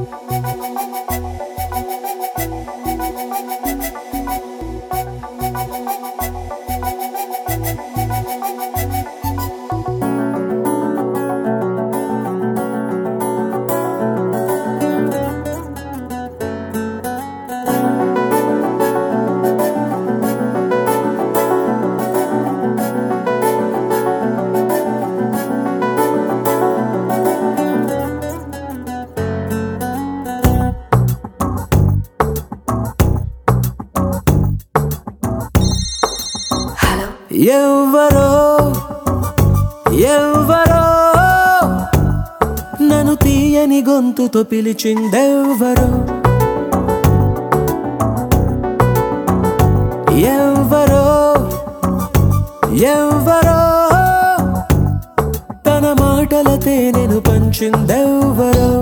ఎవ్వరో ఎవ్వరో నన్ను తీయని గొంతుతో పిలిచిందెవ్వరో ఎవ్వరో ఎవ్వరో తన మాటల తేనెను పంచిందెవ్వరో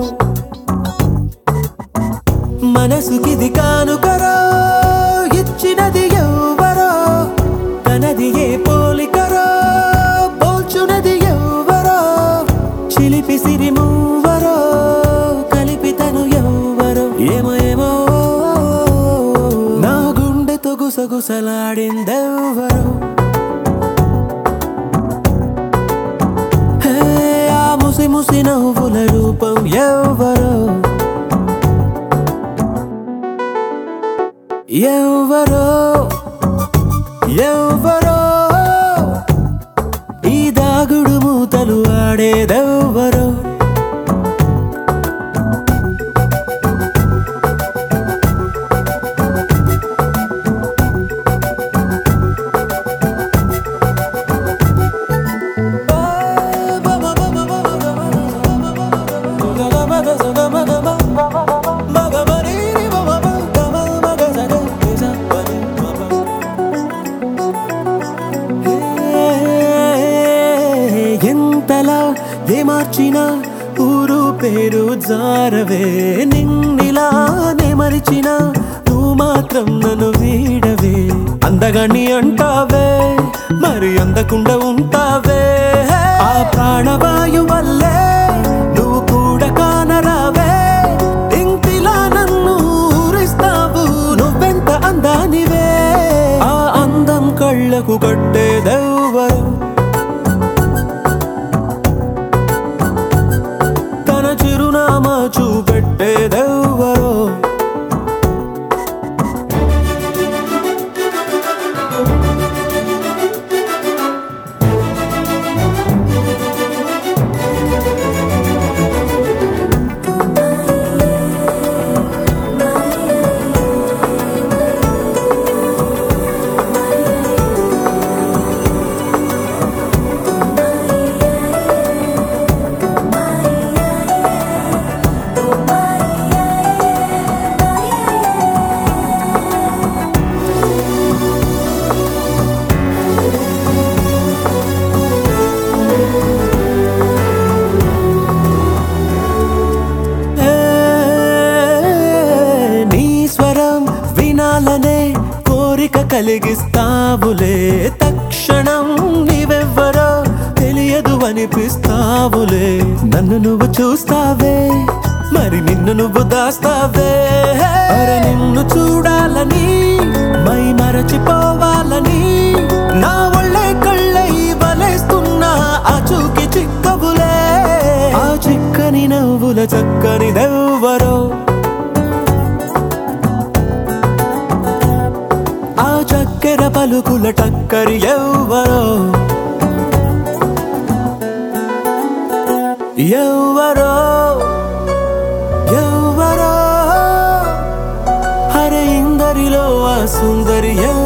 మనసుకిది కానుకరో ఇచ్చినది ఎవ్వరో తనది ఏ పోలికరో పోల్చునది ఎవ్వరో చిలిపి సిరి మూవరో కలిపి తను ఎవ్వరో ఏమో ఏమో నా గుండెతో గుసగుసలాడిందెవ్వరో హే, ఆ ముసి ముసి నవ్వుల రూపం ఎవ్వరో ఎవరో ఎవరో ఈ దాగుడు మూతలు ఆడేదెవ్వరో ఎంతలా ఏ మార్చినా ఊరు పేరు జారవే నిన్నిలా నే మరిచినా నువ్వు మాత్రం నన్ను వీడవే అందగాన్ని అంటావే మరి అందకుండా ఉంటావే ఆ ప్రాణవాయు వల్లే నువ్వు కూడా కానరావే ఇంటిలా నన్ను ఊరిస్తావు నువ్వెంత అందానివే ఆ అందం కళ్ళకు కట్టేదెవ్వరు తన చిరునామా చూపెట్టేదెవ్వరో ఏ, నీ స్వరం వినాలనే కోరిక కలిగిస్తావులే తక్షణం నీవెవ్వరో తెలియదు అనిపిస్తావులే నన్ను నువ్వు చూస్తావే మరి నిన్ను నువ్వు దాస్తావే అరే నిన్ను చూడాలని మై మరచిపోవాలని నా ఒళ్ళే కళ్ళై వలేస్తున్నా ఆ చూకి చిక్కబులే ఆ చిక్కని నవ్వుల చక్కని దెవ్వరో ఆ చక్కెర పలుకుల టక్కరి ఎవ్వరో ఎవ్వరో ఎవ్వరో హరే ఇందరిలో ఆ సుందరి ఎవ్వరో